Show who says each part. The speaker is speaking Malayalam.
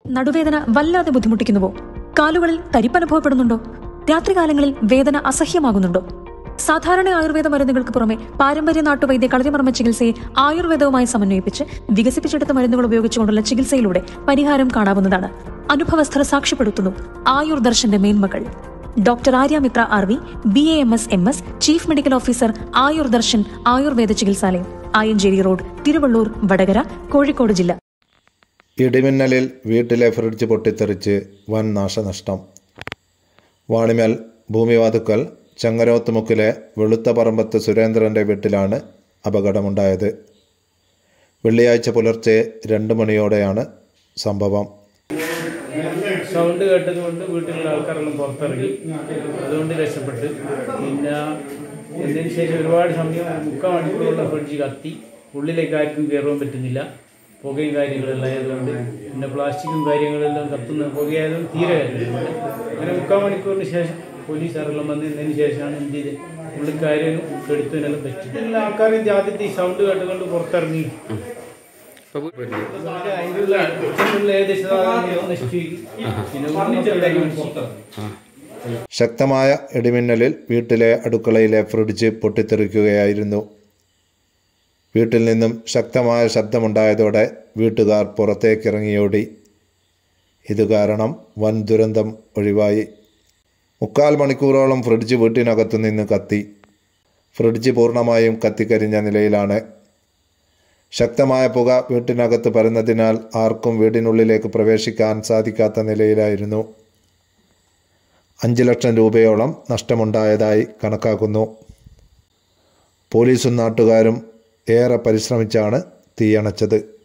Speaker 1: നടുവേദന വല്ലാതെ ബുദ്ധിമുട്ടിക്കുന്നുവോ കാലുകളിൽ തരിപ്പനുഭവപ്പെടുന്നുണ്ടോ രാത്രികാലങ്ങളിൽ വേദന അസഹ്യമാകുന്നുണ്ടോ സാധാരണ ആയുർവേദ മരുന്നുകൾക്ക് പുറമെ പാരമ്പര്യ നാട്ടുവൈദ്യ കളരിമർമ്മ ചികിത്സയെ ആയുർവേദവുമായി സമന്വയിപ്പിച്ച് വികസിപ്പിച്ചെടുത്ത മരുന്നുകൾ ഉപയോഗിച്ചുകൊണ്ടുള്ള ചികിത്സയിലൂടെ പരിഹാരം കാണാവുന്നതാണ് അനുഭവസ്ഥർ സാക്ഷ്യപ്പെടുത്തുന്നു ആയുർ ദർശന്റെ മേന്മകൾ doctor Aryamitra R V B A M S M S chief medical officer Ayur Darshan ആയുർവേദ ചികിത്സാലയം ആയഞ്ചേരി റോഡ് തിരുവള്ളൂർ വടകര കോഴിക്കോട് ജില്ല
Speaker 2: ഇടിമിന്നലിൽ വീട്ടിലെ ഫ്രിഡ്ജ് പൊട്ടിത്തെറിച്ച് വൻ നാശനഷ്ടം വാണിമേൽ ഭൂമിവാതുക്കൽ ചങ്ങരോത്തുമുക്കിലെ വെളുത്ത പറമ്പത്ത് സുരേന്ദ്രൻ്റെ വീട്ടിലാണ് അപകടമുണ്ടായത് വെള്ളിയാഴ്ച പുലർച്ചെ രണ്ട് മണിയോടെയാണ് സംഭവം
Speaker 3: സൗണ്ട് കേട്ടത് കൊണ്ട് വീട്ടിലുള്ള ആൾക്കാരെല്ലാം പുറത്തിറങ്ങി അതുകൊണ്ട് രക്ഷപ്പെട്ട് പിന്നെ എന്നതിന് ശേഷം ഒരുപാട് സമയം മുക്കാൽ മണിക്കൂറുള്ള ഫ്രിഡ്ജ് കത്തി ഉള്ളിലേക്ക് ആർക്കും കയറാൻ പറ്റുന്നില്ല പുകയും കാര്യങ്ങളെല്ലാം ആയതുകൊണ്ട് പിന്നെ പ്ലാസ്റ്റിക്കും കാര്യങ്ങളെല്ലാം കത്തുന്ന പുകയായതുകൊണ്ട് തീരെ കാര്യമില്ല അങ്ങനെ മുക്കാൽ മണിക്കൂറിന് ശേഷം പോലീസുകാരെല്ലാം വന്നതിന് ശേഷമാണ് എന്ത് ചെയ്ത് പുള്ളിക്കാരും എടുത്തതിനെല്ലാം പറ്റി എല്ലാ ആൾക്കാരും ആദ്യത്തെ ഈ സൗണ്ട് കേട്ടുകൊണ്ട് പുറത്തിറങ്ങി അതിനുള്ള കിച്ചണിലുള്ള ഏകദേശം സാധനങ്ങൾ നശിച്ചു പിന്നെ പുറത്തിറങ്ങി
Speaker 2: ശക്തമായ ഇടിമിന്നലിൽ വീട്ടിലെ അടുക്കളയിലെ ഫ്രിഡ്ജ് പൊട്ടിത്തെറിക്കുകയായിരുന്നു വീട്ടിൽ നിന്നും ശക്തമായ ശബ്ദമുണ്ടായതോടെ വീട്ടുകാർ പുറത്തേക്കിറങ്ങിയോടി ഇത് കാരണം വൻ ദുരന്തം ഒഴിവായി മുക്കാൽ മണിക്കൂറോളം ഫ്രിഡ്ജ് വീട്ടിനകത്തു നിന്ന് കത്തി ഫ്രിഡ്ജ് പൂർണ്ണമായും കത്തിക്കരിഞ്ഞ നിലയിലാണ് ശക്തമായ പുക വീട്ടിനകത്ത് പരന്നതിനാൽ ആർക്കും വീടിനുള്ളിലേക്ക് പ്രവേശിക്കാൻ സാധിക്കാത്ത നിലയിലായിരുന്നു അഞ്ച് ലക്ഷം രൂപയോളം നഷ്ടമുണ്ടായതായി കണക്കാക്കുന്നു പോലീസും നാട്ടുകാരും ഏറെ പരിശ്രമിച്ചാണ് തീയണച്ചത്